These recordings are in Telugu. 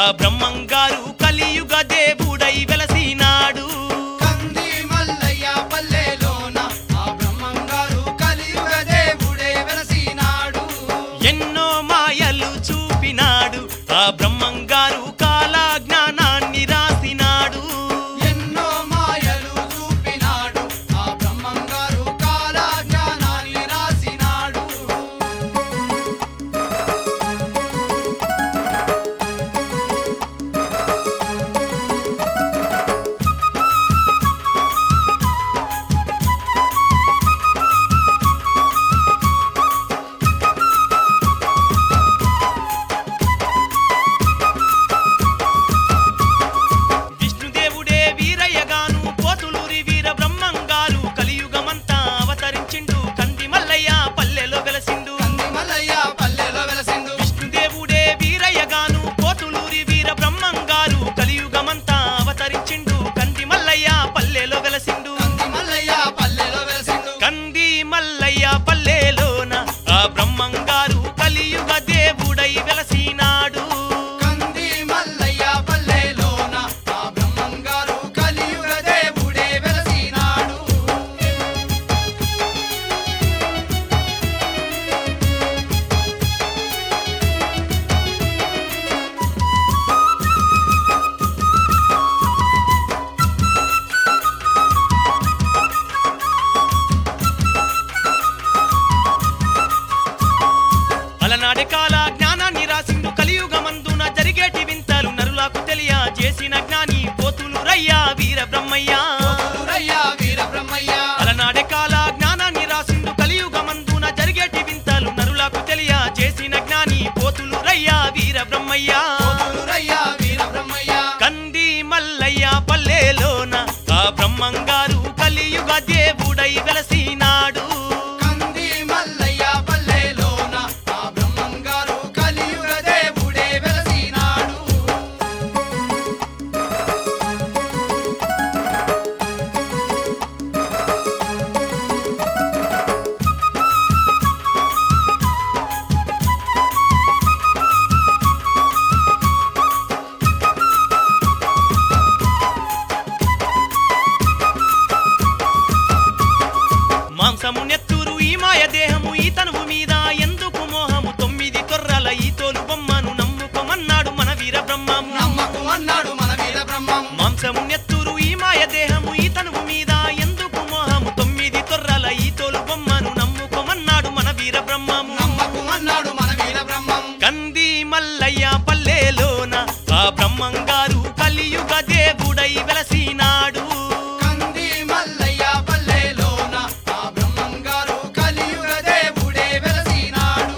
ఆ బ్రహ్మంగారు కలియుగ దేవుడై వెలసినాడు కంది మల్లయ్య పల్లెలోన ఆ బ్రహ్మంగారు కలియుగ దేవుడే వెలసినాడు ఎన్నో మాయలు చూపినాడు ఆ బ్రహ్మంగారు కాల జ్ఞానాన్ని రాసినాడు ఎన్నో మాయలు చూపినాడు ఆ బ్రహ్మంగారు కాల జ్ఞానాన్ని రాసినాడు విష్ణుదేవుడే వీరయ్యగాను పోతులూరి వీర బ్రహ్మంగారు కలియుగమంతా అవతరించిండు కంది మల్లయ్య పల్లెలో వెలసిండు కంది మల్లయ్య పల్లెలో వెలసిండు విష్ణుదేవుడే వీరయ్యగాను పోతులూరి వీర బ్రహ్మంగారు కలియుగమంతా అవతరించిండు కంది మల్లయ్య పల్లెలో వెలసిండు కంది మల్లయ్య పల్లెలో వెలసిండు కంది మల్లయ్య పల్లెలోన ఆ బ్రహ్మంగారు కలియుగ దేవుడై వెలసినాడు కంది మల్లయ్య పల్లెలోన ఆ బ్రహ్మంగారు కలియుగ దేవుడే వెలసినాడు అలనాడే కాల జ్ఞానాన్ని రాసిండు కలియుగమందున జరిగేటి వింతలు నరులకు తెలియ చేసిన జ్ఞాని పోతులు రయ్యా వీర బ్రహ్మయ్య పోతులూరయ్య వీర బ్రహ్మయ్య అలనాడే కాల జ్ఞానాన్ని రాసిండు కలియుగమందున జరిగేటి వింతలు నరులకు తెలియ చేసిన జ్ఞాని పోతులు రయ్యా వీర బ్రహ్మయ్య పోతులూరయ్య వీర బ్రహ్మయ్య కంది మల్లయ్య పల్లెలోన ఆ బ్రహ్మంగారు కలియుగ దేవుడై వెలసినాడు కంది మల్లయ్య పల్లెలోన ఆ బ్రహ్మంగారు కలియుగ దేవుడే వెలసినాడు మాంసము నెత్తూరు ఈ మాయ దేహము ఈ తనువు మీద ఎందుకు మోహము తొమ్మిది తొర్రల ఈ తోలు బొమ్మను నమ్ముకోమన్నాడు మన వీర బ్రహ్మము నమ్మకు అన్నాడు మన వీర బ్రహ్మం మాంసము నెత్తూరు ఈ మాయ దేహము ఈ తనువు మీద ఎందుకు మోహము తొమ్మిది తొర్రల ఈ తోలు బొమ్మను నమ్ముకోమన్నాడు మన వీర బ్రహ్మము నమ్మకు అన్నాడు మన వీర బ్రహ్మం కంది మల్లయ్య పల్లెలోన ఆ బ్రహ్మంగారు కలియుగ దేవుడై వెలసినాడు కంది మల్లయ్య పల్లెలోన ఆ బ్రహ్మంగారు కలియుగ దేవుడే వెలసినాడు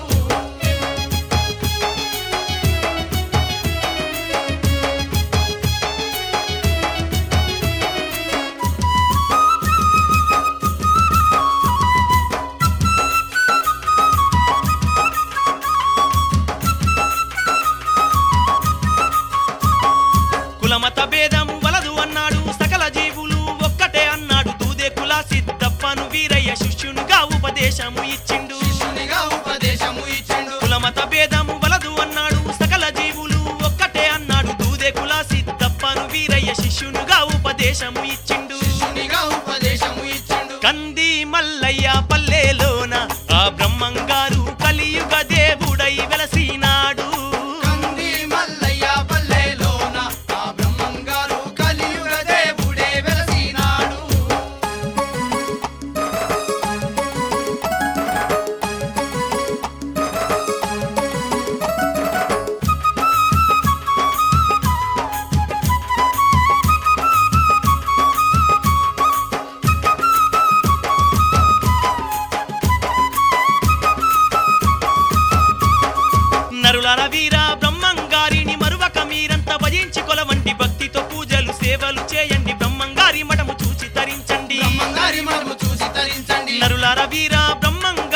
కులమత భేదము వలదు అన్నాడు సకల జీవులు ఒక్కటే అన్నాడు దూదే కుల సిద్ధప్పను వీరయ్య శిష్యునిగా ఉపదేశము ఇచ్చిండు శిష్యునిగా ఉపదేశము ఇచ్చిండు కులమత భేదము వలదు అన్నాడు సకల జీవులు ఒక్కటే అన్నాడు దూదే కుల సిద్ధప్పను వీరయ్య శిష్యునిగా ఉపదేశము ఇచ్చిండు శిష్యునిగా ఉపదేశము ఇచ్చిండు కంది మల్లయ్య పల్లెలోన ఆ బ్రహ్మంగారు కలియుగ దేవుడై వెలసినాడు కంది మల్లయ్య పల్లెలోన ఆ బ్రహ్మంగారు కలియుగ దేవుడే వెలసినాడు నరులర వీర బ్రహ్మంగారిని మరువక మీరంత భజించి కొలవండి భక్తితో పూజలు సేవలు చేయండి బ్రహ్మంగారి మఠము చూసి తరించండి బ్రహ్మంగారి మనము చూసి తరించండి నరులార వీర బ్రహ్మంగారి